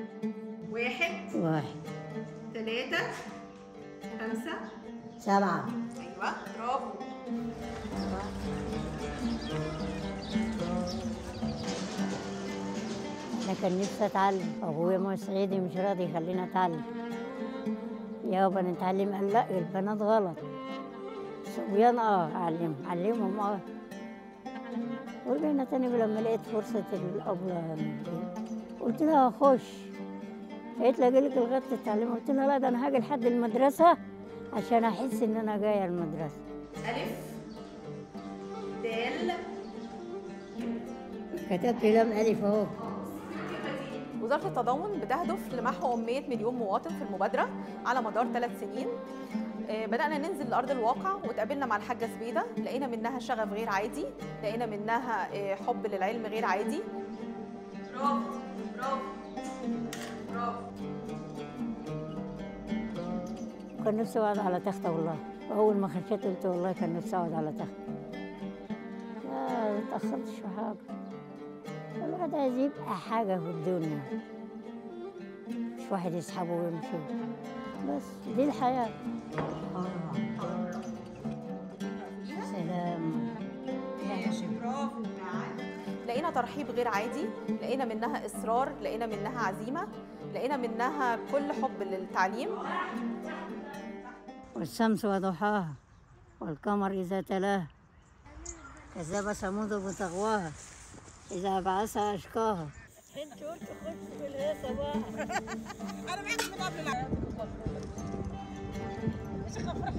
واحد واحد ثلاثة خمسة سبعة أيوة برافو أنا كان نفسي أتعلم أبويا ما صعيدي مش راضي يخليني أتعلم يابا نتعلم قال لا البنات غلط الصبيان اه أعلم علمهم اه ورجعنا تاني لما لقيت فرصة الأبلة قلت لها خش قالت لي أجيلك لغاية تتعلم قلت لها لا ده أنا هاجي لحد المدرسة عشان أحس إن أنا جاية المدرسة ألف دال كتبت لام ألف أهو وزارة التضامن بتهدف لمحو أمية مليون مواطن في المبادرة على مدار ثلاث سنين آه، بدأنا ننزل لأرض الواقع وتقابلنا مع الحاجة زبيدة لقينا منها شغف غير عادي لقينا منها آه، حب للعلم غير عادي برافو برافو برافو كان نفسي اقعد على تخته والله اول ما خشيت قلت والله كان نفسي اقعد على تخته لا ما اتاخرتش في حاجه الواحد عايز يبقى حاجه في الدنيا مش واحد يسحبه ويمشي بس دي الحياه سلام ماشي برافو نعم لقينا ترحيب غير عادي لقينا منها إصرار لقينا منها عزيمة لقينا منها كل حب للتعليم والشمس وضحاها والقمر إذا تلاها كذب ثمود بتقواها إذا بعث أشقاها انت قلت خش في الهيصة بقى أنا بعت من قبل لا